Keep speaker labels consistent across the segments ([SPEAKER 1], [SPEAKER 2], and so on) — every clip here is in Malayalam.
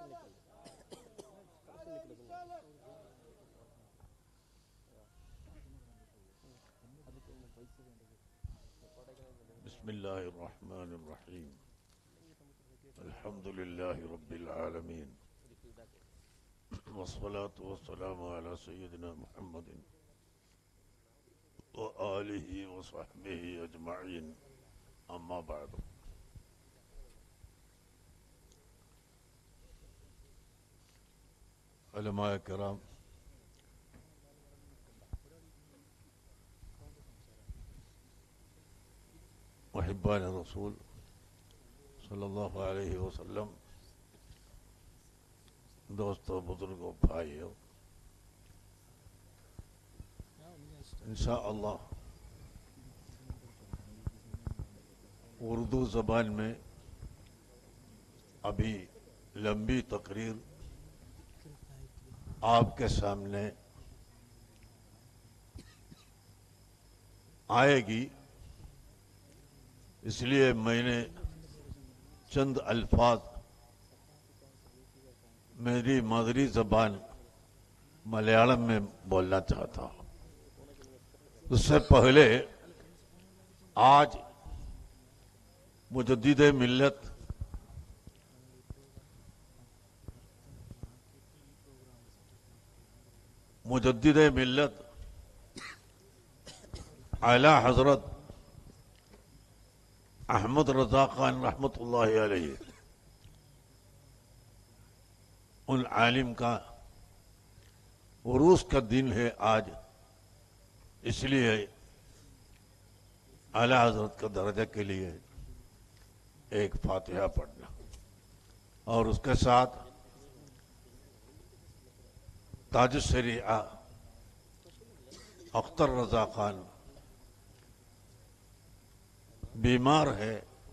[SPEAKER 1] بسم الله الرحمن الرحيم الحمد لله رب العالمين والصلاة والسلام على سيدنا محمد وآله وصحبه أجمعين أما بعد علماء كرام محبان الرسول صلی اللہ علیہ وسلم دوستوں بزرگوں بھائیوں इंशाअल्लाह उर्दू ज़बान में अभी लंबी तकरीर आपके सामने आएगी इसलिए मैंने चंद अल्फाज मेरी मादरी जबान मलयालम में बोलना चाहता हूं उससे पहले आज मुजद्दिद मिल्लत मुजद्दिद मिल्लत आला हजरत अहमद रजा खान रहमतुल्लाह अलैहि उन आलिम का उरूस का दिन है आज इसलिए आला हजरत का दर्जा के लिए एक फातिहा पढ़ना और उसके साथ ताज शरिया अख्तर रजा खान बीमार है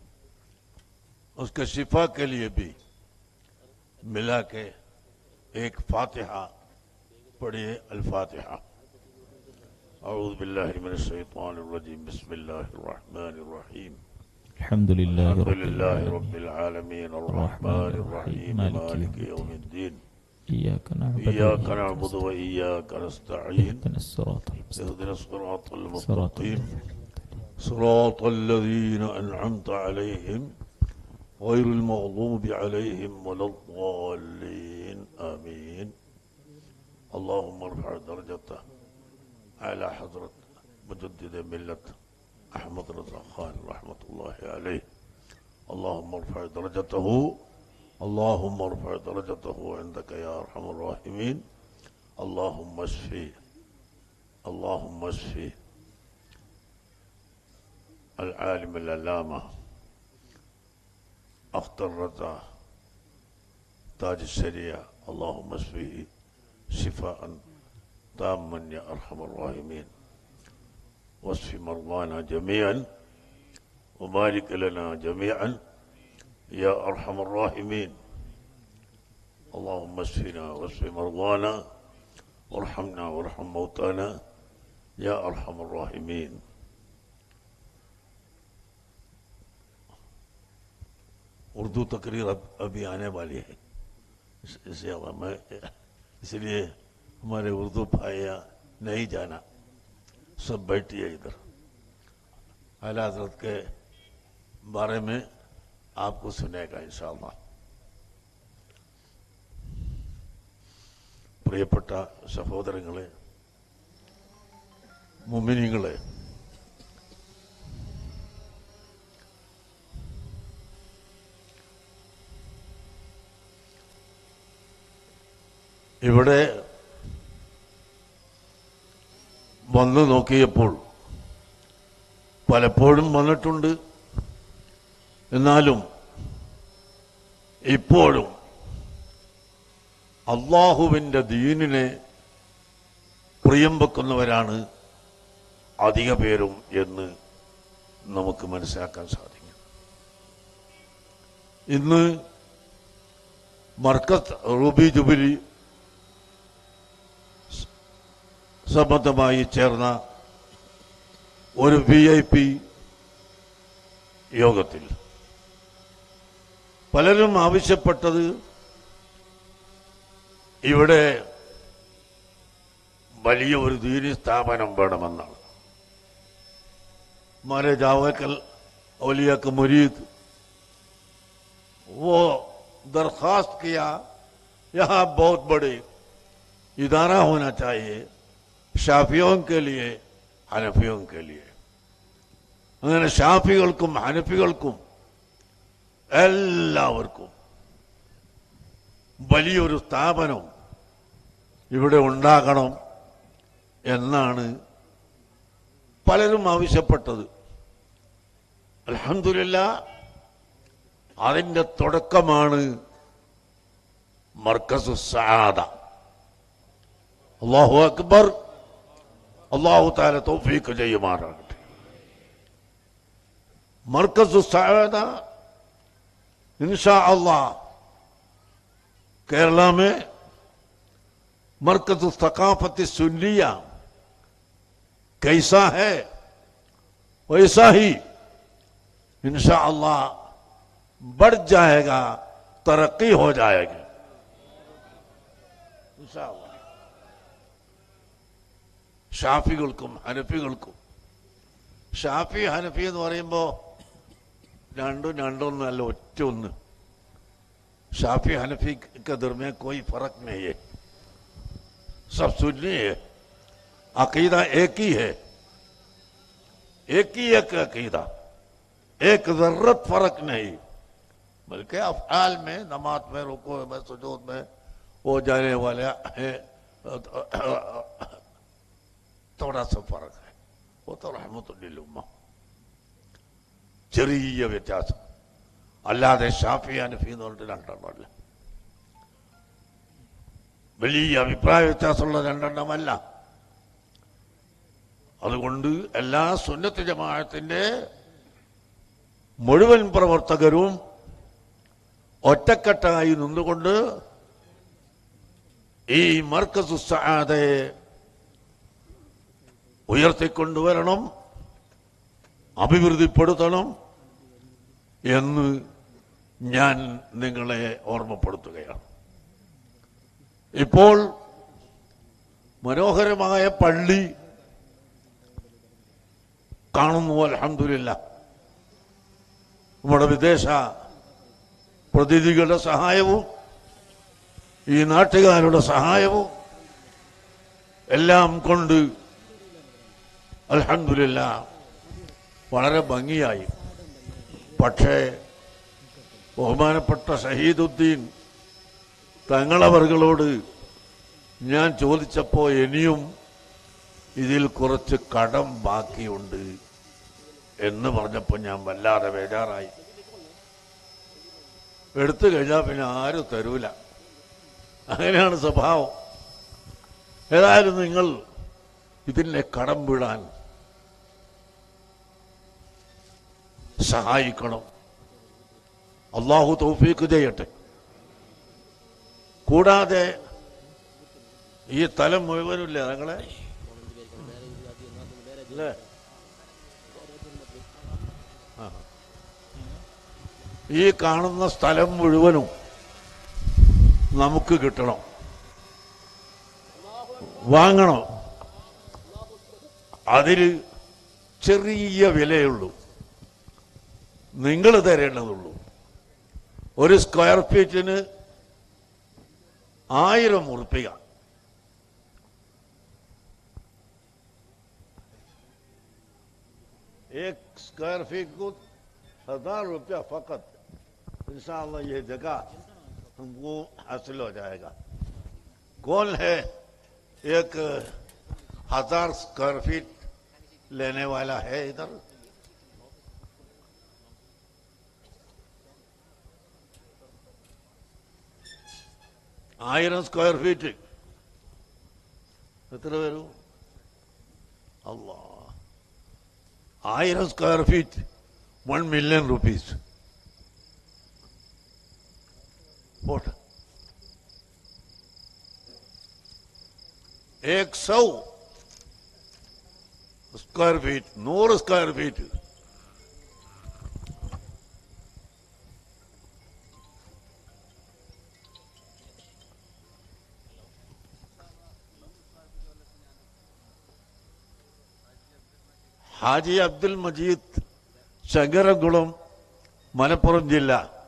[SPEAKER 1] उसके शिफा के लिए भी मिला के एक फातिहा पढ़िए अल्फातिहा أعوذ بالله من الشيطان الرجيم بسم الله الرحمن الرحيم
[SPEAKER 2] الحمد لله
[SPEAKER 1] الحمد
[SPEAKER 2] رب
[SPEAKER 1] لله
[SPEAKER 2] العالمين
[SPEAKER 1] رب العالمين الرحمن الرحيم مالك يوم الدين
[SPEAKER 2] إياك نعبد
[SPEAKER 1] إياك
[SPEAKER 2] وإياك
[SPEAKER 1] نعبد وإياك نستعين
[SPEAKER 2] اهدنا الصراط المستقيم
[SPEAKER 1] اهدنا الصراط
[SPEAKER 2] صراط
[SPEAKER 1] المستقيم
[SPEAKER 2] الذين
[SPEAKER 1] صراط الذين أنعمت عليهم غير المغضوب عليهم ولا الضالين آمين اللهم ارفع درجته على حضرة مجدد ملة أحمد رضا خان رحمة الله عليه اللهم ارفع درجته اللهم ارفع درجته عندك يا أرحم الراحمين اللهم اشفي اللهم اشفي العالم العلامة أخطر رضا تاج الشريعة اللهم اشفيه شفاء تاما يا أرحم الراحمين واشف مرضانا جميعا وبارك لنا جميعا يا أرحم الراحمين اللهم اشفنا واشف مرضانا وارحمنا وارحم موتانا يا أرحم الراحمين उर्दू तकरीर अब अभी आने वाली है इस- इससे अब मैं इसलिए हमारे उर्दू भाइया नहीं जाना सब बैठिए इधर आला हजरत के बारे में आपको सुनेगा इंशाल्लाह പ്രിയപ്പെട്ട സഹോദരങ്ങളെ മുമിനിങ്ങളെ ഇവിടെ വന്നു നോക്കിയപ്പോൾ പലപ്പോഴും വന്നിട്ടുണ്ട് എന്നാലും ഇപ്പോഴും അള്ളാഹുവിൻ്റെ ദീനിനെ പ്രിയം വെക്കുന്നവരാണ് അധിക പേരും എന്ന് നമുക്ക് മനസ്സിലാക്കാൻ സാധിക്കും ഇന്ന് മർക്കത്ത് റൂബി ജുബിലി സംബന്ധമായി ചേർന്ന ഒരു വി ഐ പി യോഗത്തിൽ പലരും ആവശ്യപ്പെട്ടത് ഇവിടെ വലിയ ഒരു ദീനി സ്ഥാപനം വേണമെന്നാണ് मारे जावेकल औलिया का मुरीद वो दरखास्त किया यहाँ बहुत बड़े इदारा होना चाहिए ഷാഫിയോം के लिए ഹനഫിയോം के लिए അങ്ങനെ ഷാഫികൾക്കും ഹനഫികൾക്കും എല്ലാവർക്കും വലിയൊരു സ്ഥാപനം ഇവിടെ ഉണ്ടാകണം എന്നാണ് പലരും ആവശ്യപ്പെട്ടത് അലഹമില്ല അതിന്റെ തുടക്കമാണ് മർക്കസു സാദ അള്ളാഹു അക്ബർ അള്ളാഹു താല തൗഫീഖ് ചെയ്യുമാറാകട്ടെ മർക്കസു സാദ इंशा अल्लाह केरला में मरकज सकाफत सुन्निया कैसा है वैसा ही इंशा अल्लाह बढ़ जाएगा तरक्की हो जाएगी इंशा अल्लाह ഷാഫികൾക്കും ഹനഫികൾക്കും ഷാഫി ഹനഫി എന്ന് പറയുമ്പോൾ രണ്ടും രണ്ടൊന്നല്ല ഒറ്റ ഒന്ന് ഷാഫി हनफी के दरमियान कोई फर्क नहीं है सब सुन्नी है अकीदा एक ही है एक ही एक अकीदा एक जरूरत फर्क नहीं बल्कि अफआल में नमाज में रुको में सुजूद में वो जाने वाले हैं थोड़ा सा फर्क है वो तो रहमतुल्लिल्लाह ചെറിയ വ്യത്യാസം അല്ലാതെ ഷാഫി അനഫി എന്ന് പറഞ്ഞിട്ട് രണ്ടെണ്ണമല്ല വലിയ അഭിപ്രായ വ്യത്യാസമുള്ള രണ്ടെണ്ണമല്ല അതുകൊണ്ട് എല്ലാ സുന്നത്ത് ജമാഅത്തിന്റെ മുഴുവൻ പ്രവർത്തകരും ഒറ്റക്കെട്ടായി നിന്നുകൊണ്ട് ഈ മർക്കസു സആദയെ ഉയർത്തിക്കൊണ്ടുവരണം അഭിവൃദ്ധിപ്പെടുത്തണം എന്ന് ഞാൻ നിങ്ങളെ ഓർമ്മപ്പെടുത്തുകയാണ് ഇപ്പോൾ മനോഹരമായ പള്ളി കാണുന്നു അലഹമില്ല നമ്മുടെ വിദേശ പ്രതിനിധികളുടെ സഹായവും ഈ നാട്ടുകാരുടെ സഹായവും എല്ലാം കൊണ്ട് അലഹമില്ല വളരെ ഭംഗിയായി പക്ഷേ ബഹുമാനപ്പെട്ട ഷഹീദുദ്ദീൻ തങ്ങളവറുകളോട് ഞാൻ ചോദിച്ചപ്പോൾ ഇനിയും ഇതിൽ കുറച്ച് കടം ബാക്കിയുണ്ട് എന്ന് പറഞ്ഞപ്പോൾ ഞാൻ വല്ലാതെ ബേജാറായി എടുത്തു കഴിഞ്ഞാൽ പിന്നെ ആരും തരൂല അങ്ങനെയാണ് സ്വഭാവം ഏതായാലും നിങ്ങൾ ഇതിനെ കടം വിടാൻ സഹായിക്കണം അള്ളാഹു തൗഫീക്ക് ചെയ്യട്ടെ കൂടാതെ ഈ തലം മുഴുവനില്ലേ ഞങ്ങളെ അല്ലേ ആ. ഈ കാണുന്ന സ്ഥലം മുഴുവനും നമുക്ക് കിട്ടണം വാങ്ങണം അതിന് ചെറിയ വിലയുള്ളൂ നിങ്ങൾ തരേണ്ടതുള്ളൂ ഒരു സ്ക്വയർ ഫീറ്റിന് ആയിരം ഉറുപ്പിക एक स्क्वायर फीट को हजार रुपया फकत इंशाल्लाह ये जगह हमको हासिल हो जाएगा कौन है एक हजार स्क्वायर फीट लेने वाला है इधर ആയിരം സ്ക്വയർ ഫീറ്റ് എത്ര വരും അല്ലാ ആയിരം square feet one million rupees പോട്ടെ एक सौ स्क्वायर फीट നൂറ് സ്ക്വയർ ഫീറ്റ് ഹാജി അബ്ദുൽ മജീദ് ശങ്കരംകുളം മലപ്പുറം ജില്ല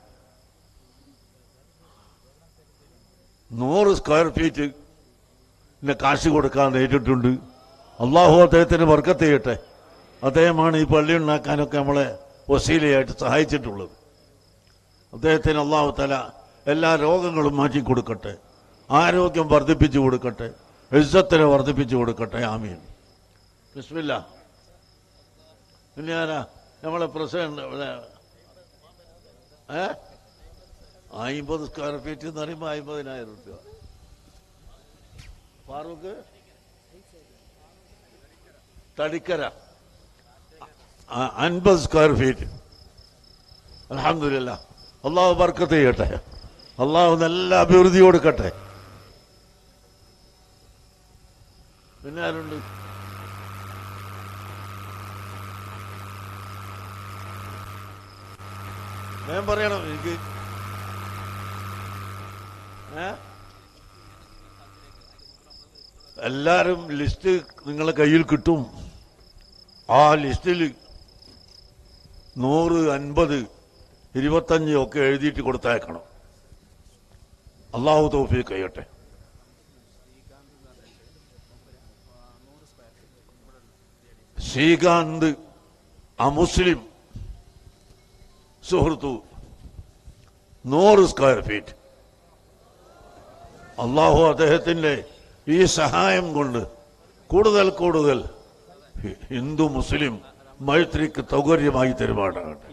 [SPEAKER 1] നൂറ് സ്ക്വയർ ഫീറ്റ് കാശ് കൊടുക്കാൻ നേരിട്ടുണ്ട് അള്ളാഹു അദ്ദേഹത്തിന് വർക്കത്ത് ചെയ്യട്ടെ അദ്ദേഹമാണ് ഈ പള്ളി ഉണ്ടാക്കാനൊക്കെ നമ്മളെ വസീലയായിട്ട് സഹായിച്ചിട്ടുള്ളത് അദ്ദേഹത്തിന് അള്ളാഹു തല എല്ലാ രോഗങ്ങളും മാറ്റി കൊടുക്കട്ടെ ആരോഗ്യം വർദ്ധിപ്പിച്ചു കൊടുക്കട്ടെ ഇസ്സത്തിനെ വർദ്ധിപ്പിച്ചു കൊടുക്കട്ടെ ആമീൻ ബിസ്മില്ല പിന്നെ ആരാ നമ്മളെ പ്രസിഡന്റ് ഇവിടെ ഏ അമ്പത് സ്ക്വയർ ഫീറ്റ് എന്ന് പറയുമ്പോൾ അമ്പതിനായിരം റുപ്യ ഫാറൂഖ് തടിക്കര അ- അൻപത് സ്ക്വയർ ഫീറ്റ് അലഹമില്ല അള്ളാഹു ബർക്കത്ത് ചെയ്യട്ടെ അള്ളാഹു നല്ല അഭിവൃദ്ധി കൊടുക്കട്ടെ പിന്നെ ആരുണ്ട് ഞാൻ പറയണം എനിക്ക് ഏ എല്ലാരും ലിസ്റ്റ് നിങ്ങളെ കയ്യിൽ കിട്ടും ആ ലിസ്റ്റിൽ നൂറ് അൻപത് ഇരുപത്തഞ്ച് ഒക്കെ എഴുതിയിട്ട് കൊടുത്തയക്കണം അള്ളാഹു തോഫീക്ക് കഴിയട്ടെ ശ്രീകാന്ത് അമുസ്ലിം സുഹൃത്തു നൂറ് സ്ക്വയർ ഫീറ്റ് അള്ളാഹു അദ്ദേഹത്തിന്റെ ഈ സഹായം കൊണ്ട് കൂടുതൽ കൂടുതൽ ഹി- ഹിന്ദു മുസ്ലിം മൈത്രിക്ക് സൗകര്യമായി തരുമാറാകട്ടെ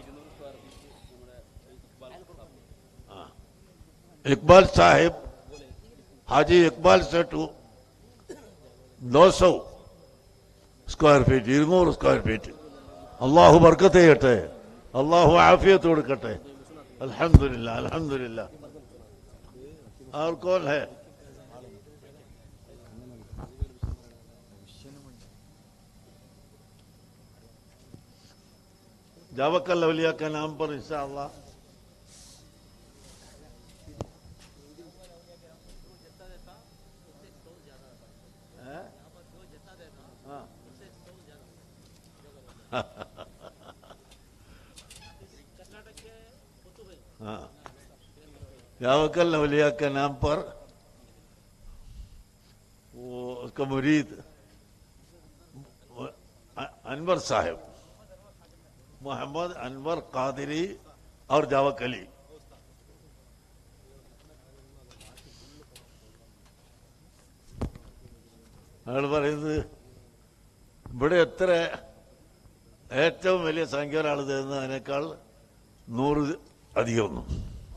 [SPEAKER 1] ആ. ഇക്ബാൽ സാഹിബ് ഹാജി ഇക്ബാൽ സെട്ടു ദോ സൗ സ്ക്വയർ ഫീറ്റ് ഇരുന്നൂറ് സ്ക്വയർ ഫീറ്റ് അള്ളാഹു ബർക്കത്ത് ചെയ്യട്ടെ അള്ളാഹു ആഫിയത്ത് കൊടുക്കട്ടെ അൽഹംദുലില്ല അൽഹംദുലില്ല और कौन है जावकल अवलिया के नाम पर इंशाअल्लाह हैं? हाँ। हाँ यावकल अवलिया के नाम पर वो उसका मुरीद वो अ- अनवर साहब मोहम्मद अनवर कादरी और जावक अली അയാൾ പറയുന്നത് ഇവിടെ എത്ര ഏറ്റവും വലിയ സംഖ്യ ഒരാൾ തരുന്നതിനേക്കാൾ നൂറ് അധികമൊന്നും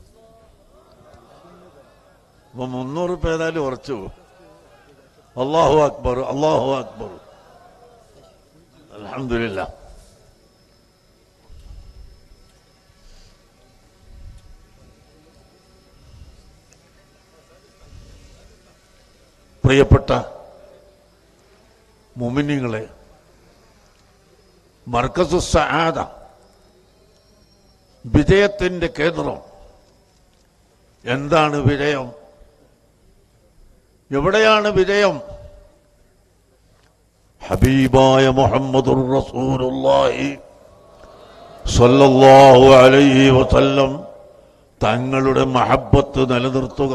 [SPEAKER 1] അപ്പൊ മുന്നൂറ് രൂപ ഏതായാലും ഉറച്ചു പോകും. അള്ളാഹു അക്ബർ അള്ളാഹു അക്ബർ അലഹമില്ല പ്രിയപ്പെട്ട മുമിനിങ്ങളെ മർക്കസു സആദ വിജയത്തിന്റെ കേന്ദ്രം എന്താണ് വിജയം എവിടെയാണ് വിജയം ഹബീബായ മുഹമ്മദുർ റസൂലുള്ളാഹി സ്വല്ലല്ലാഹു അലൈഹി വസല്ലം തങ്ങളുടെ മഹബത്ത് നിലനിർത്തുക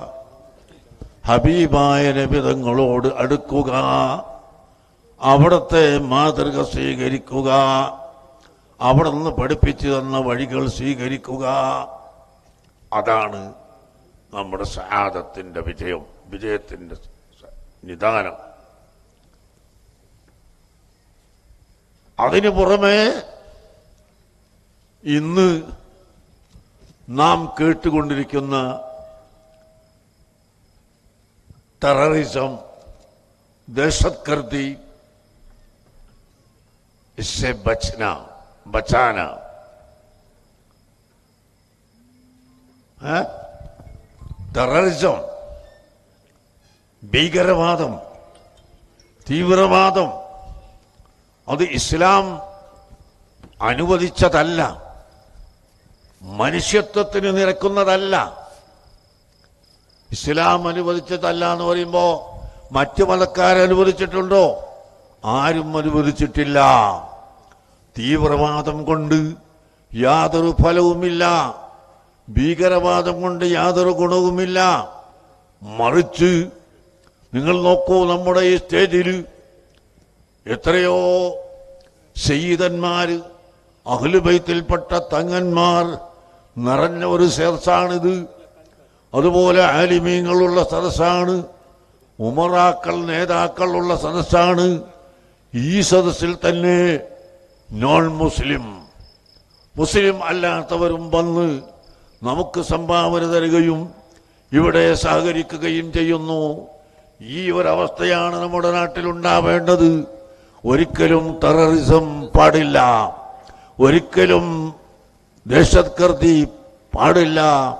[SPEAKER 1] ഹബീബായ നബിതങ്ങളോട് അടുക്കുക അവിടുത്തെ മാതൃക സ്വീകരിക്കുക അവിടെ നിന്ന് പഠിപ്പിച്ചു തന്ന വഴികൾ സ്വീകരിക്കുക അതാണ് നമ്മുടെ സഹാദത്തിന്റെ വിജയം വിജയത്തിന്റെ സ- നിദാനം അതിനു പുറമെ ഇന്ന് നാം കേട്ടുകൊണ്ടിരിക്കുന്ന ടെററിസം दहशतगर्दी इससे बचना बचाना है ടെററിസം ഭീകരവാദം തീവ്രവാദം അത് ഇസ്ലാം അനുവദിച്ചതല്ല മനുഷ്യത്വത്തിന് നിരക്കുന്നതല്ല ഇസ്ലാം അനുവദിച്ചതല്ല എന്ന് പറയുമ്പോ മറ്റു മതക്കാർ അനുവദിച്ചിട്ടുണ്ടോ ആരും അനുവദിച്ചിട്ടില്ല തീവ്രവാദം കൊണ്ട് യാതൊരു ഫലവുമില്ല ഭീകരവാദം കൊണ്ട് യാതൊരു ഗുണവുമില്ല മറിച്ച് നിങ്ങൾ നോക്കൂ നമ്മുടെ ഈ സ്റ്റേജിൽ എത്രയോ ശയ്യിദന്മാര് അഹ്ലുബൈത്തിൽപ്പെട്ട തങ്ങന്മാർ നിറഞ്ഞ ഒരു സദസ്സാണിത് അതുപോലെ ആലിമീങ്ങളുള്ള സദസ്സാണ് ഉമറാക്കൾ നേതാക്കളുള്ള സദസ്സാണ് ഈ സദസ്സിൽ തന്നെ നോൺ മുസ്ലിം മുസ്ലിം അല്ലാത്തവരും വന്ന് നമുക്ക് സംഭാവന തരികയും ഇവിടെ സഹകരിക്കുകയും ചെയ്യുന്നു ഈ ഒരവസ്ഥയാണ് നമ്മുടെ നാട്ടിലുണ്ടാവേണ്ടത് ഒരിക്കലും ടെററിസം പാടില്ല ഒരിക്കലും ദേശത്കൃതി പാടില്ല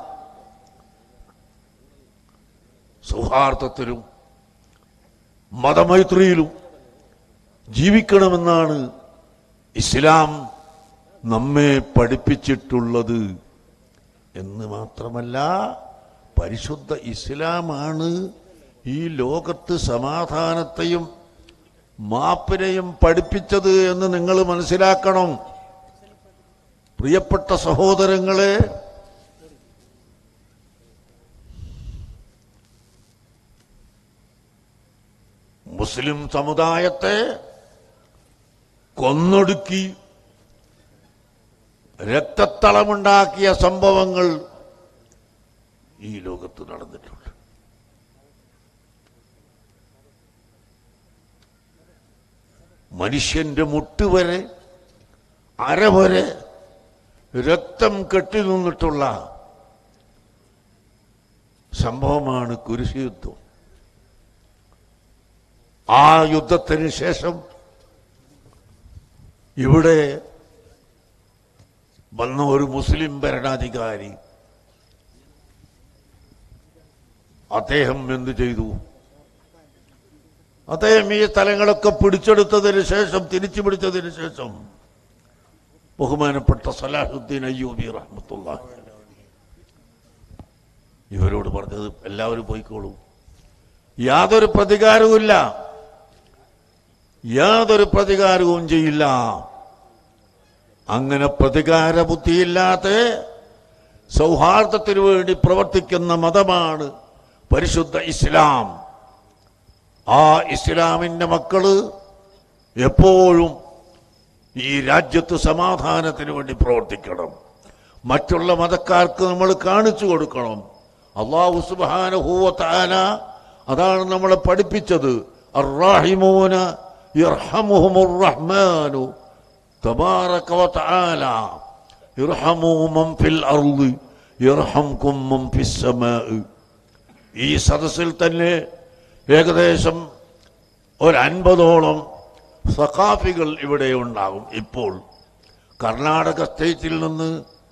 [SPEAKER 1] സൗഹാർദ്ദത്തിലും മതമൈത്രിയിലും ജീവിക്കണമെന്നാണ് ഇസ്ലാം നമ്മെ പഠിപ്പിച്ചിട്ടുള്ളത് എന്ന് മാത്രമല്ല പരിശുദ്ധ ഇസ്ലാമാണ് ഈ ലോകത്ത് സമാധാനത്തെയും മാപ്പിനെയും പഠിപ്പിച്ചത് എന്ന് നിങ്ങൾ മനസ്സിലാക്കണം പ്രിയപ്പെട്ട സഹോദരങ്ങളെ മുസ്ലിം സമുദായത്തെ കൊന്നൊടുക്കി രക്തത്തളമുണ്ടാക്കിയ സംഭവങ്ങൾ ഈ ലോകത്ത് നടന്നിട്ടുണ്ട് മനുഷ്യന്റെ മുട്ടുവരെ അരവരെ രക്തം കെട്ടി നിന്നിട്ടുള്ള സംഭവമാണ് കുരിശ് യുദ്ധം ആ യുദ്ധത്തിന് ശേഷം ഇവിടെ വന്ന ഒരു മുസ്ലിം ഭരണാധികാരി അദ്ദേഹം എന്തു ചെയ്തു അദ്ദേഹം ഈ സ്ഥലങ്ങളൊക്കെ പിടിച്ചെടുത്തതിന് ശേഷം തിരിച്ചു പിടിച്ചതിന് ശേഷം ബഹുമാനപ്പെട്ട സലാഹുദ്ദീൻ അയ്യൂബി റഹ്മത്തുള്ള ഇവരോട് പറഞ്ഞത് എല്ലാവരും പോയിക്കോളൂ യാതൊരു പ്രതികാരവുമില്ല യാതൊരു പ്രതികാരവും ചെയ്യില്ല അങ്ങനെ പ്രതികാര ബുദ്ധിയില്ലാതെ സൗഹാർദ്ദത്തിനു വേണ്ടി പ്രവർത്തിക്കുന്ന മതമാണ് പരിശുദ്ധ ഇസ്ലാം ആ ഇസ്ലാമിന്റെ മക്കള് എപ്പോഴും ഈ രാജ്യത്ത് സമാധാനത്തിന് വേണ്ടി പ്രവർത്തിക്കണം മറ്റുള്ള മതക്കാർക്ക് നമ്മൾ കാണിച്ചു കൊടുക്കണം അള്ളാഹു സുബാനുഭൂവത്താന അതാണ് നമ്മളെ പഠിപ്പിച്ചത് അർറാഹിമൂന യർഹമുഹുമുർ റഹ്മാനു തബാറക വതആല ഇർഹമൂ മൻ ഫിൽ അർളി യർഹംകും മൻ ഫിസ് സമാഇ ഈ സദസ്സിൽ തന്നെ ഏകദേശം ഒരു അൻപതോളം സഖാഫികൾ ഇവിടെ ഉണ്ടാകും ഇപ്പോൾ കർണാടക സ്റ്റേറ്റിൽ നിന്ന്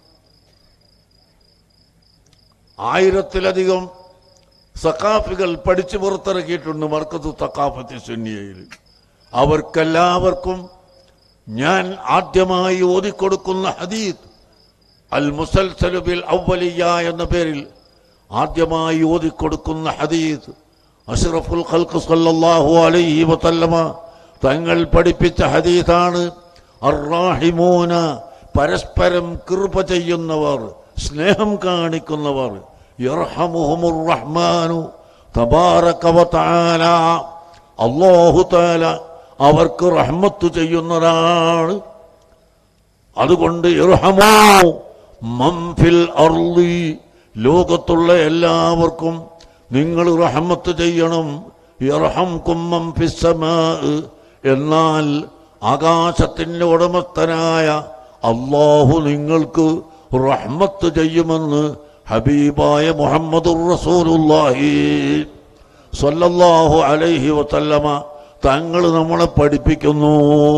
[SPEAKER 1] ആയിരത്തിലധികം സഖാഫികൾ പഠിച്ചു പുറത്തിറക്കിയിട്ടുണ്ട് മർക്കത്ത് സഖാഫത്തി സുന്നിയയിൽ അവർക്കെല്ലാവർക്കും ഞാൻ ആദ്യമായി ഓതിക്കൊടുക്കുന്ന ഹദീദ് അൽ മുസൽസലു ബിൽ അവലിയ എന്ന പേരിൽ ആദ്യമായി ഓതിക്കൊടുക്കുന്ന ഹദീദ് അഷ്റഫുൽ ഖൽഖ് സല്ലല്ലാഹു അലൈഹി വസല്ലമ തങ്ങൾ പഠിപ്പിച്ച ഹദീസാണ് അർറാഹിമൂന പരസ്പരം കൃപ ചെയ്യുന്നവർ സ്നേഹം കാണിക്കുന്നവർ യർഹമുഹുമുർ റഹ്മാനു തബാറക വതആല അല്ലാഹു തആല അവർക്ക് റഹ്മത്ത് ചെയ്യുന്നതാണ് അതുകൊണ്ട് ഇർഹമോ മംഫിൽ അർളി ലോകത്തുള്ള എല്ലാവർക്കും നിങ്ങൾ റഹ്മത്ത് ചെയ്യണം ഇർഹം കുമ്മം ഫിസ്സമാ എന്നാൽ ആകാശത്തിന്റെ ഉടമസ്ഥനായ അള്ളാഹു നിങ്ങൾക്ക് റഹ്മത്ത് ചെയ്യുമെന്ന് ഹബീബായ മുഹമ്മദുർ റസൂലുള്ളാഹി സ്വല്ലല്ലാഹു അലൈഹി വസല്ലമ തങ്ങൾ നമ്മളെ പഠിപ്പിക്കുന്നു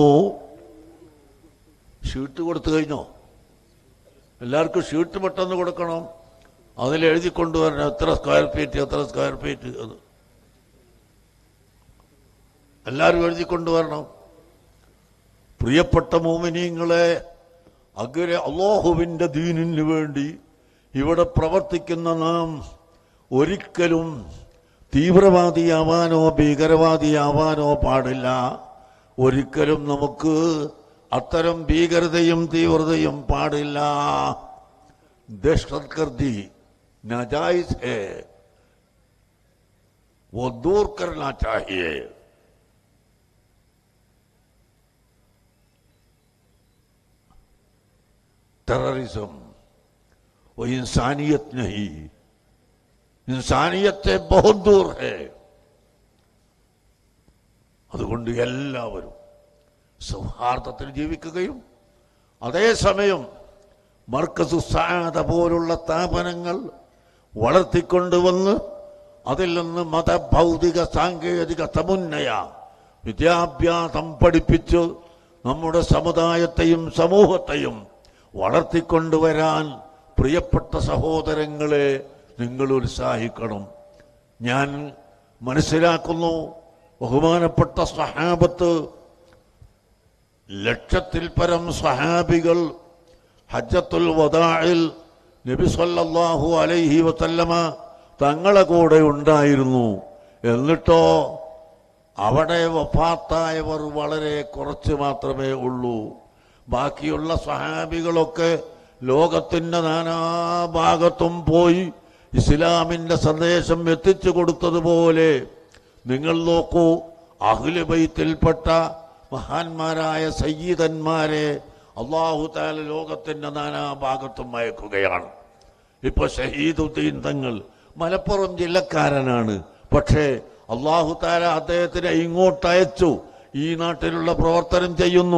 [SPEAKER 1] ഷീട്ട് കൊടുത്തു കഴിഞ്ഞോ എല്ലാവർക്കും ഷീട്ട് പെട്ടെന്ന് കൊടുക്കണം അതിൽ എഴുതി കൊണ്ടുവരണം എത്ര സ്ക്വയർ ഫീറ്റ് എത്ര സ്ക്വയർ ഫീറ്റ് അത് എല്ലാവരും എഴുതി കൊണ്ടുവരണം പ്രിയപ്പെട്ട മോമിനിയങ്ങളെ അഗ്രെ അള്ളാഹുവിൻ്റെ ദീനിന് വേണ്ടി ഇവിടെ പ്രവർത്തിക്കുന്ന നാം ഒരിക്കലും തീവ്രവാദിയാവാനോ ഭീകരവാദിയാവാനോ പാടില്ല ഒരിക്കലും നമുക്ക് അത്തരം ഭീകരതയും തീവ്രതയും പാടില്ല ദഹ്ശത്ഗർദി നാജായിസ് है वो दूर करना चाहिए टेररिज्म वो इंसानियत नहीं इंसानियत से बहुत दूर है അതുകൊണ്ട് എല്ലാവരും സൗഹാർദ്ദത്തിൽ ജീവിക്കുകയും അതേസമയം മർക്കസു സാധ പോലുള്ള സ്ഥാപനങ്ങൾ വളർത്തിക്കൊണ്ടുവന്ന് അതിൽ നിന്ന് മതഭൗതിക സാങ്കേതിക സമുന്നയ വിദ്യാഭ്യാസം പഠിപ്പിച്ച് നമ്മുടെ സമുദായത്തെയും സമൂഹത്തെയും വളർത്തിക്കൊണ്ടുവരാൻ പ്രിയപ്പെട്ട സഹോദരങ്ങളെ നിങ്ങൾ ഉത്സാഹിക്കണം ഞാൻ മനസ്സിലാക്കുന്നു ബഹുമാനപ്പെട്ട സഹാബത്ത് ലക്ഷത്തിൽ പരം സഹാബികൾ ഹജ്ജത്തുൽ വദാഇൽ നബി സല്ലല്ലാഹു അലൈഹി വസല്ലമ തങ്ങളെ കൂടെ ഉണ്ടായിരുന്നു എന്നിട്ടോ അവിടെ വഫാത്തായവർ വളരെ കുറച്ച് മാത്രമേ ഉള്ളൂ ബാക്കിയുള്ള സഹാബികളൊക്കെ ലോകത്തിന്റെ നാനാഭാഗത്തും പോയി ഇസ്ലാമിന്റെ സന്ദേശം എത്തിച്ചു കൊടുത്തതുപോലെ നിങ്ങൾ നോക്കൂ അഖിലുബൈത്തിൽപ്പെട്ട മഹാന്മാരായ സയ്യിദന്മാരെ അള്ളാഹു താല ലോകത്തിന്റെ നാനാഭാഗത്തും അയക്കുകയാണ് ഇപ്പൊ ഷഹീദുദ്ദീൻ തങ്ങൾ മലപ്പുറം ജില്ലക്കാരനാണ് പക്ഷേ അള്ളാഹു താല അദ്ദേഹത്തിനെ ഇങ്ങോട്ട് അയച്ചു ഈ നാട്ടിലുള്ള പ്രവർത്തനം ചെയ്യുന്നു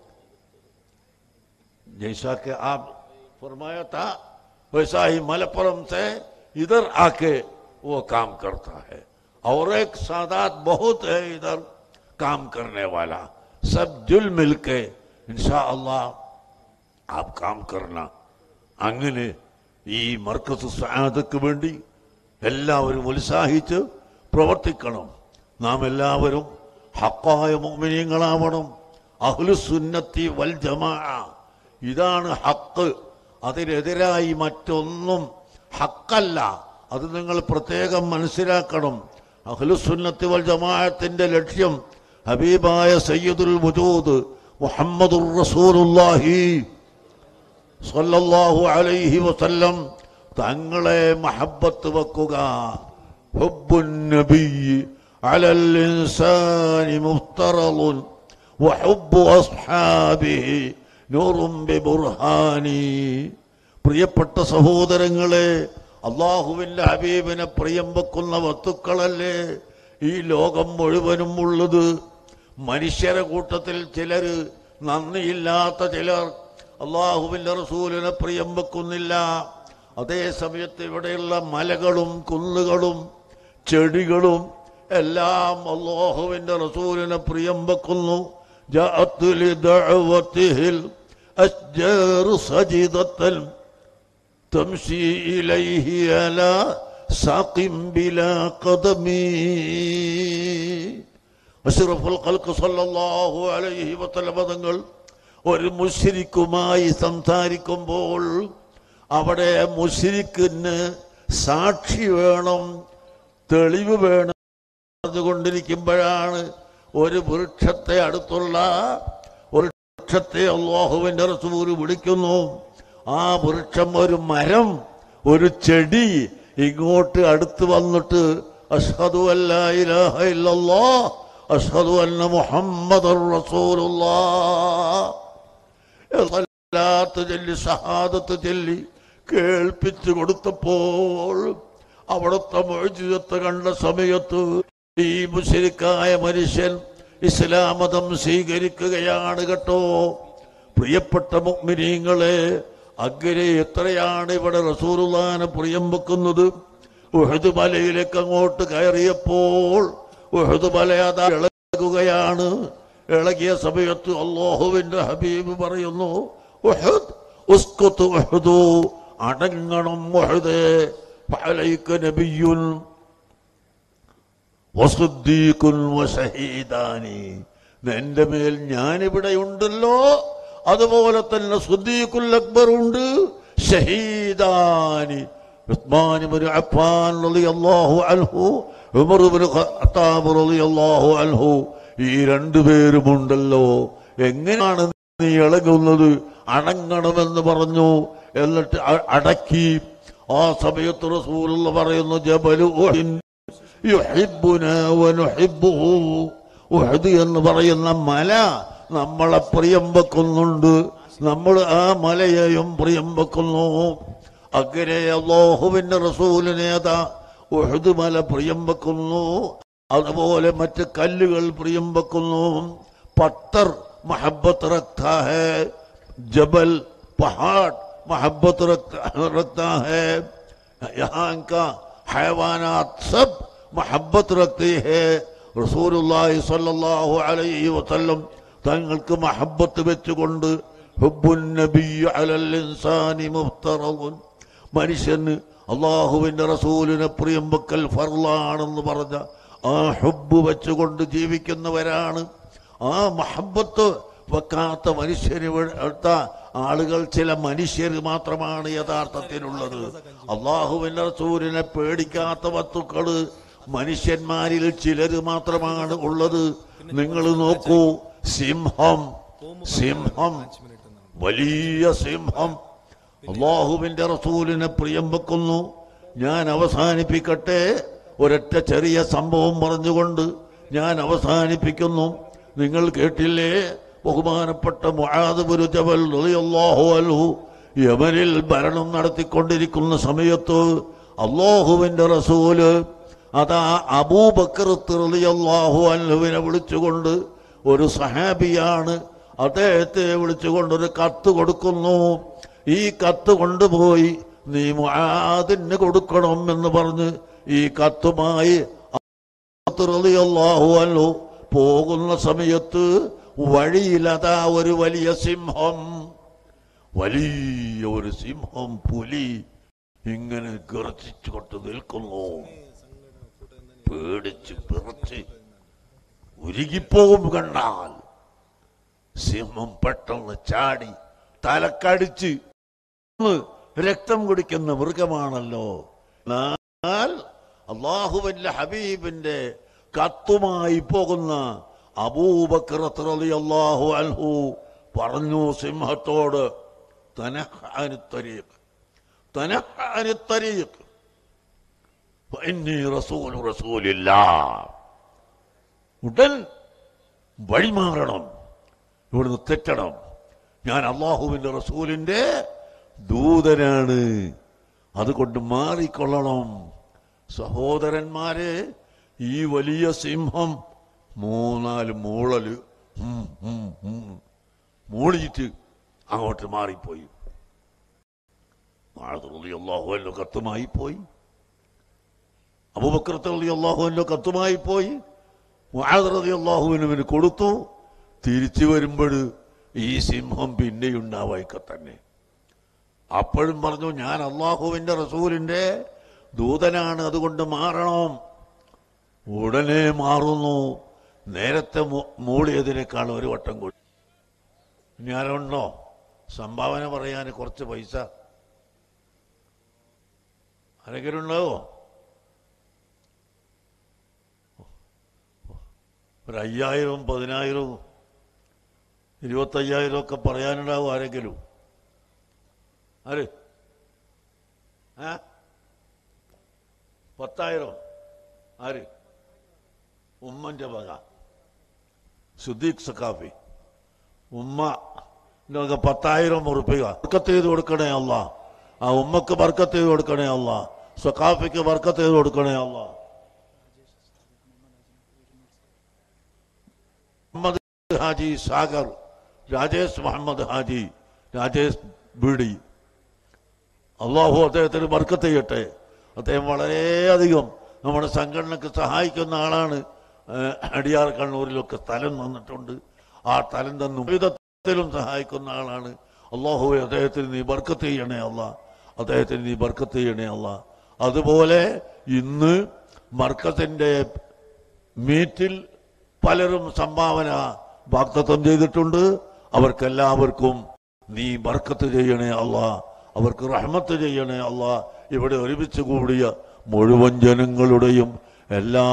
[SPEAKER 1] जैसा कि आप फरमाया था वैसा ही मलपुरम से इधर आके वो काम करता है और एक सादात बहुत है इधर काम करने वाला सब जुल मिल के इंशा अल्लाह आप काम करना അങ്ങനെ ഈ മർക്കസ് സാധക്ക് വേണ്ടി എല്ലാവരും ഉത്സാഹിച്ച് പ്രവർത്തിക്കണം നാം എല്ലാവരും ഹക്കായ മോമിനിയങ്ങളാവണം അഹ്ലുസുന്നത്തി വൽ ജമാ ഇതാണ് ഹക്ക് അതിനെതിരായി മറ്റൊന്നും ഹക്കല്ല അത് നിങ്ങൾ പ്രത്യേകം മനസ്സിലാക്കണം അഹ്ലുസുന്നത്തി വൽ ജമാഅത്തിന്റെ ലക്ഷ്യം ഹബീബായ സയ്യിദുൽ വജൂദ് മുഹമ്മദുർ റസൂലുള്ളാഹി സല്ലല്ലാഹു അലൈഹി വസല്ലം തങ്ങളെ മഹബത്ത് വെക്കുക ഹുബ്ബുൻ നബിയ്യ് അലൽ ഇൻസാനി മുഫ്തറളുൻ വഹുബ്ബു അസ്ഹാബിഹി നൂറും ബിബുർഹാനി പ്രിയപ്പെട്ട സഹോദരങ്ങളെ അള്ളാഹുവിന്റെ ഹബീബിനെ പ്രിയം വെക്കുന്ന വസ്തുക്കളല്ലേ ഈ ലോകം മുഴുവനും ഉള്ളത് മനുഷ്യരെ കൂട്ടത്തിൽ ചിലര് നന്ദിയില്ലാത്ത ചിലർ അള്ളാഹുവിന്റെ റസൂലിനെ പ്രിയം വെക്കുന്നില്ല അതേ സമയത്ത് ഇവിടെയുള്ള മലകളും കുന്നുകളും ചെടികളും എല്ലാം അള്ളാഹുവിന്റെ റസൂലിനെ പ്രിയം വെക്കുന്നു جاءت لدعوته الأشجار سجدة تمشي إليه على ساق بلا قدم അഷ്റഫുൽ ഖൽഖ് സല്ലല്ലാഹു അലൈഹി വസല്ലം തങ്ങൾ ഒരു മുശ്രിക്കുമായി സംസാരിക്കുമ്പോൾ അവിടെ മുശ്രിക്കിന് സാക്ഷി വേണം തെളിവ് വേണം പറഞ്ഞുകൊണ്ടിരിക്കുമ്പോഴാണ് ഒരു വൃക്ഷത്തെ അടുത്തുള്ള ഒരു വൃക്ഷത്തെ അള്ളാഹുവിന്റെ റസൂല് വിളിക്കുന്നു ആ വൃക്ഷം ഒരു മരം ഒരു ചെടി ഇങ്ങോട്ട് അടുത്ത് വന്നിട്ട് അഷ്ഹദു അല്ലാ ഇലാഹ ഇല്ലല്ലാ അഷ്ഹദു അന്ന മുഹമ്മദ് റസൂലുള്ളാഹ് ചൊല്ലി ഷഹാദത്ത് ചൊല്ലി കേൾപ്പിച്ചു കൊടുത്തപ്പോൾ അവിടുത്തെ മോചിതത്തെ കണ്ട സമയത്ത് ഈ മുശരിക്കായ മനുഷ്യൻ ഇസ്ലാം മതം സ്വീകരിക്കുകയാണ് കേട്ടോ പ്രിയപ്പെട്ട മുഗ്മിനീങ്ങളെ അഗ്രെ എത്രയാണ് ഇവിടെ റസൂറുല്ലാനെ പ്രിയം വെക്കുന്നത് ഉഹദ് മലയിലേക്ക് അങ്ങോട്ട് കയറിയപ്പോൾ ഉഹദ് മല അതാ ഇളകുകയാണ് ഇളകിയ സമയത്ത് അള്ളാഹുവിന്റെ ഹബീബ് പറയുന്നു ഉഹദ് ഉസ്കുത്ത് ഉഹദു അടങ്ങണം ഉഹദേ ഫഅലൈക നബിയുൻ വസുദ്ദീഖുൻ വശഹീദാനി എന്റെ മേൽ ഞാനിവിടെ ഉണ്ടല്ലോ അതുപോലെ തന്നെ സുദ്ദീഖുൽ അക്ബർ ഉണ്ട് ഷഹീദാനി ഉസ്മാൻ ഇബ്നു അഫ്ഫാൻ റളിയല്ലാഹു അൻഹു ഉമർ ഇബ്നു ഖത്താബ് റളിയല്ലാഹു അൻഹു ഈ രണ്ടുപേരുമുണ്ടല്ലോ എങ്ങനെയാണ് നീ ഇളകുന്നത് അടങ്ങണമെന്ന് പറഞ്ഞു എന്നിട്ട് അ- അടക്കി ആ സമയത്ത് റസൂലുള്ള പറയുന്നു ജബലു ഉഹിൻ യുഹിബ്ബുനാ വനുഹിബ്ബുഹു. ഉഹദ് എന്ന് പറയുന്ന മല നമ്മളെ പ്രിയം വെക്കുന്നുണ്ട് നമ്മൾ ആ മലയെയും പ്രിയം വെക്കുന്നു അങ്ങനെ അള്ളാഹുവിന്റെ റസൂലിനേതാ ഉഹദ് മല പ്രിയം വെക്കുന്നു അതുപോലെ മറ്റ് കല്ലുകൾ പ്രിയം വെക്കുന്നു പത്തർ മഹബത്ത് रखता है जबल पहाड़ मोहब्बत रखता रखता है यहाँ का हैवानात सब मोहब्बत रखते हैं റസൂലുള്ളാഹി സ്വല്ലല്ലാഹു അലൈഹി വസല്ലം തങ്ങൾക്ക് മഹബ്ബത്ത് വെച്ചുകൊണ്ട് ഹുബ്ബുൻ നബിയ്യ അലൽ ഇൻസാനി മുഫ്തറദുൻ മനുഷ്യന് അള്ളാഹുവിന്റെ റസൂലിനെ പ്രിയം വെക്കൽ ഫർലാണെന്ന് പറഞ്ഞ ആ ഹുബ്ബ് വെച്ചുകൊണ്ട് ജീവിക്കുന്നവരാണ് ആ മഹബത്ത് വെക്കാത്ത മനുഷ്യന് എടുത്ത ആളുകൾ ചില മനുഷ്യർ മാത്രമാണ് യഥാർത്ഥത്തിലുള്ളത് അള്ളാഹുവിന്റെ റസൂലിനെ പേടിക്കാത്ത വസ്തുക്കള് മനുഷ്യന്മാരിൽ ചിലര് മാത്രമാണ് ഉള്ളത് നിങ്ങൾ നോക്കൂ സിംഹം സിംഹം വലിയ സിംഹം അള്ളാഹുവിന്റെ റസൂലിനെ പ്രിയം വെക്കുന്നു ഞാൻ അവസാനിപ്പിക്കട്ടെ ഒരൊറ്റ ചെറിയ സംഭവം പറഞ്ഞുകൊണ്ട് ഞാൻ അവസാനിപ്പിക്കുന്നു നിങ്ങൾ കേട്ടില്ലേ ബഹുമാനപ്പെട്ട മുആദ് ജബൽ റളിയല്ലാഹു അൻഹു യമനിൽ ഭരണം നടത്തിക്കൊണ്ടിരിക്കുന്ന സമയത്ത് അള്ളാഹുവിന്റെ റസൂല് അതാ അബൂബക്കർ റളിയല്ലാഹു അൻഹുവിനെ വിളിച്ചുകൊണ്ട് ഒരു സഹാബിയാണ് അദ്ദേഹത്തെ വിളിച്ചുകൊണ്ട് ഒരു കത്ത് കൊടുക്കുന്നു ഈ കത്ത് കൊണ്ടുപോയി നീ മുആദിന് കൊടുക്കണം എന്ന് പറഞ്ഞ് ഈ കത്തുമായി റളിയല്ലാഹു അൻഹു പോകുന്ന സമയത്ത് വഴിയിലതാ ഒരു വലിയ സിംഹം വലിയ ഒരു സിംഹം പുലി ഇങ്ങനെ ഗർജിച്ചുകൊണ്ട് നിൽക്കുന്നു പേടിച്ച് പിറച്ച് ഉരുകിപ്പോകും കണ്ടാൽ സിംഹം പെട്ടെന്ന് ചാടി തലക്കടിച്ച് ഒന്ന് രക്തം കുടിക്കുന്ന മൃഗമാണല്ലോ എന്നാൽ അള്ളാഹുവിന്റെ ഹബീബിന്റെ കത്തുമായി പോകുന്ന അബൂബക്കർ അള്ളാഹു അൻഹു പറഞ്ഞു സിംഹത്തോട് തനഹാനിത്തരീഖ് തനഹാനിത്തരീഖ് ഫഇന്നീ റസൂലു റസൂലില്ലാ ഉടൻ വഴിമാറണം ഇവിടുന്ന് തെറ്റണം ഞാൻ അള്ളാഹുവിന്റെ റസൂലിന്റെ ദൂതനാണ് അതുകൊണ്ട് മാറിക്കൊള്ളണം സഹോദരന്മാരെ ഈ വലിയ സിംഹം മൂന്നാല് മൂളല് ഉം, ഉം, ഉം, മൂളിയിട്ട് അങ്ങോട്ട് മാറിപ്പോയി അള്ളാഹുവല്ലോ കത്തുമായി പോയി അബുബക്രത്തള്ളി അള്ളാഹുവിന്റെ കത്തുമായി പോയി മുഹാദറതി അള്ളാഹുവിന് കൊടുത്തു തിരിച്ചു വരുമ്പോൾ ഈ സിംഹം പിന്നെയുണ്ടാവായിക്ക തന്നെ അപ്പോഴും പറഞ്ഞു ഞാൻ അള്ളാഹുവിന്റെ റസൂലിന്റെ ദൂതനാണ് അതുകൊണ്ട് മാറണം ഉടനെ മാറുന്നു നേരത്തെ മൂ- മൂളിയതിനേക്കാൾ ഒരു വട്ടം കൂടി ഇനി ആരുണ്ടോ സംഭാവന പറയാൻ കുറച്ച് പൈസ ആരെങ്കിലും ഉണ്ടാവോ ഒരു അയ്യായിരവും പതിനായിരവും ഇരുപത്തയ്യായിരം ഒക്കെ പറയാനുണ്ടാവും ആരെങ്കിലും ആര് ആ പത്തായിരം ആര് ഉമ്മന്റെ വക സുദ്ദീഖ് സക്കാഫി ഉമ്മ ഇതൊക്കെ പത്തായിരം ഉറുപ്പിക ബർക്കത്ത് ചെയ്ത് കൊടുക്കണേ അല്ല ആ ഉമ്മക്ക് ബർക്കത്ത് ചെയ്ത് കൊടുക്കണേ അല്ല സക്കാഫിക്ക് ബർക്കത്ത് ചെയ്ത് കൊടുക്കണേ അല്ല മുഹമ്മദ് ഹാജി സാഗർ രാജേഷ് മുഹമ്മദ് ഹാജി രാജേഷ് ബീഡി അള്ളാഹു അദ്ദേഹത്തിന് ബർക്കത്ത് ചെയ്യട്ടെ അദ്ദേഹം വളരെയധികം നമ്മുടെ സംഘടനക്ക് സഹായിക്കുന്ന ആളാണ് ഏഹ്, അടിയാർ കണ്ണൂരിലൊക്കെ സ്ഥലം തന്നിട്ടുണ്ട് ആ സ്ഥലം തന്നു വിധത്തിലും സഹായിക്കുന്ന ആളാണ് അള്ളാഹുവെ അദ്ദേഹത്തിന് നീ ബർക്കത്ത് ചെയ്യണേ അല്ല അദ്ദേഹത്തിന് നീ ബർക്കത്ത് ചെയ്യണേ അല്ല അതുപോലെ ഇന്ന് മർക്കത്തിന്റെ മീറ്റിൽ പലരും സംഭാവന വാഗ്ദത്തം ചെയ്തിട്ടുണ്ട് അവർക്കെല്ലാവർക്കും നീ ബർക്കത്ത് ചെയ്യണേ അല്ല അവർക്ക് റഹ്മത്ത് ചെയ്യണേ അല്ല ഇവിടെ ഒരുമിച്ച് കൂടിയ മുഴുവൻ ജനങ്ങളുടെയും എല്ലാ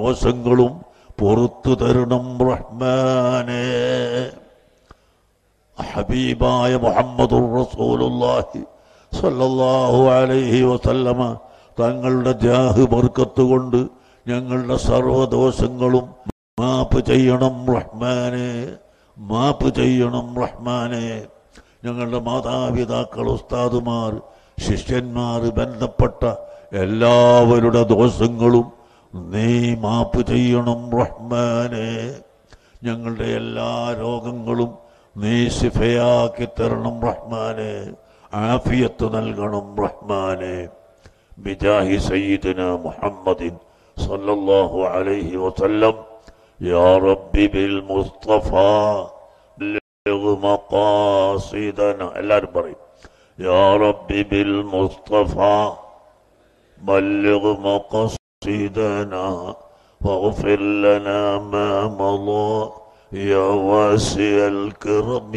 [SPEAKER 1] ദോഷങ്ങളും പുറത്തു തരണം റഹ്മാനേ ഹബീബായ മുഹമ്മദുർ റസൂലുള്ളാഹി സല്ലല്ലാഹു അലൈഹി വസല്ലമ തങ്ങളുടെ ജാഹ് ബർക്കത്ത് കൊണ്ട് ഞങ്ങളുടെ സർവദോഷങ്ങളും മാപ്പ് ചെയ്യണം റഹ്മാനെ മാപ്പ് ചെയ്യണം റഹ്മാനെ ഞങ്ങളുടെ മാതാപിതാക്കൾ ഉസ്താദുമാർ ശിഷ്യന്മാർ ബന്ധപ്പെട്ട എല്ലാവരുടെ ദോഷങ്ങളും നീ മാപ്പ് ചെയ്യണം റഹ്മാനെ ഞങ്ങളുടെ എല്ലാ രോഗങ്ങളും നീ ശിഫയാക്കി തരണം റഹ്മാനെ ആഫിയത്ത് നൽകണം റഹ്മാനെ ബിജാഹി സയ്യിദന മുഹമ്മദിൻ സല്ലല്ലാഹു അലൈഹി വസല്ലം യാ റബ്ബി ബിൽ മുസ്തഫ ബല്ലിഗ് മഖാസിദന എല്ലാവരും പറയും യാ റബ്ബി ബിൽ മുസ്തഫ بلغ مقصدنا واغفر لنا ما مضى يا واسع الكرم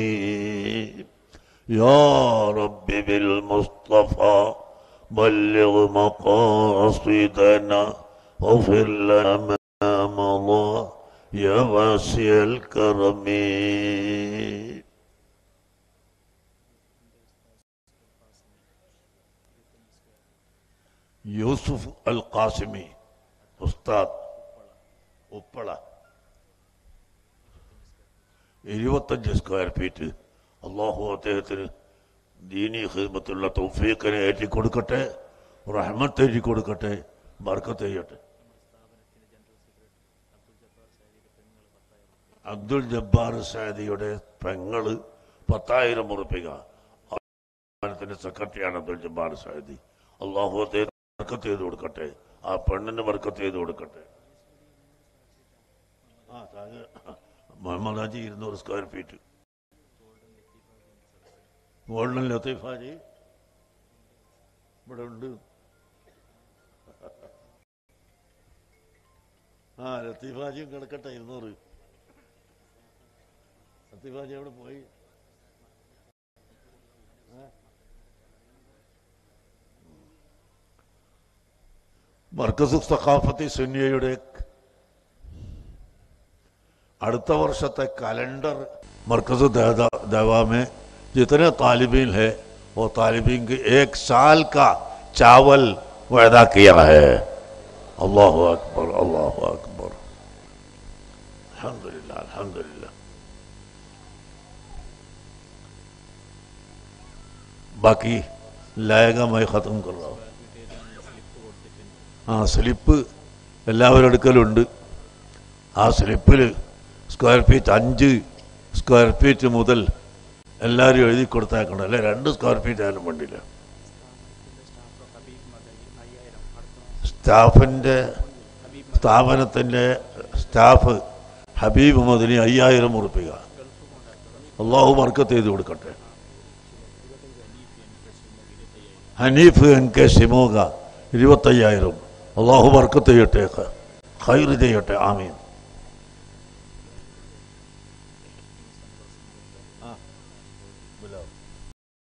[SPEAKER 1] يا رب بالمصطفى بلغ مقاصدنا واغفر لنا ما مضى يا واسع الكرم യൂസുഫ് അൽ ഖാസിമി ഉസ്താദ് ഉപ്പള ഇരുപത്തഞ്ച് സ്ക്വയർ ഫീറ്റ് അള്ളാഹു അദ്ദേഹത്തിന് ദീനി ഹിദ്മത്തുള്ള തൗഫീഖിനെ ഏറ്റിക്കൊടുക്കട്ടെ റഹ്മത്ത് ഏറ്റിക്കൊടുക്കട്ടെ ബർക്കത്ത് ചെയ്യട്ടെ അബ്ദുൽ ജബ്ബാർ സാദിയുടെ പെങ്ങള് പത്തായിരം ഉറപ്പിക സ്ഥാപനത്തിന്റെ സെക്രട്ടറിയാണ് അബ്ദുൽ ജബ്ബാർ സാദി അള്ളാഹു അദ്ദേഹം വർക്കത്ത് ചെയ്ത് കൊടുക്കട്ടെ ആ പെണ്ണിന് വർക്കത്ത് ചെയ്ത് കൊടുക്കട്ടെ ആ താഴെ മുഹമ്മദ് ഹാജി ഇരുന്നൂറ് square feet golden Latheef Haji ഇവിടെ ഉണ്ട് ആ ലത്തീഫ് ഹാജിയും കിടക്കട്ടെ ഇരുന്നൂറ് ലത്തീഫ് ഹാജി എവിടെ പോയി മർക്കസ് സഖാഫത്തി സുന്നിയയുടെ അടുത്ത വർഷത്തെ കലണ്ടർ मरकज दवा में जितने तालिबीन है वो तालिबीन के एक साल का चावल वायदा किया है अल्लाह अकबर अल्लाह अकबर अल्हम्दुलिल्लाह अल्हम्दुलिल्लाह बाकी लाएगा मैं ख़त्म कर रहा हूँ ആ സ്ലിപ്പ് എല്ലാവരുടെ അടുക്കലുണ്ട് ആ സ്ലിപ്പിൽ സ്ക്വയർ ഫീറ്റ് അഞ്ച് സ്ക്വയർ ഫീറ്റ് മുതൽ എല്ലാവരും എഴുതി കൊടുത്തേക്കണം അല്ലെ രണ്ട് സ്ക്വയർ ഫീറ്റ് ആയാലും വേണ്ടില്ല സ്റ്റാഫിൻ്റെ സ്ഥാപനത്തിൻ്റെ സ്റ്റാഫ് ഹബീബ് മദിനി അയ്യായിരം ഉറപ്പിക അള്ളാഹു വർക്കത്ത് ചെയ്ത് കൊടുക്കട്ടെ ഹനീഫ് എൻ കെ ഷിമോഗ ഇരുപത്തയ്യായിരം അള്ളാഹു വർക്കത്ത് ചെയ്യട്ടെ ഖൈർ ചെയ്യട്ടെ ആമീൻ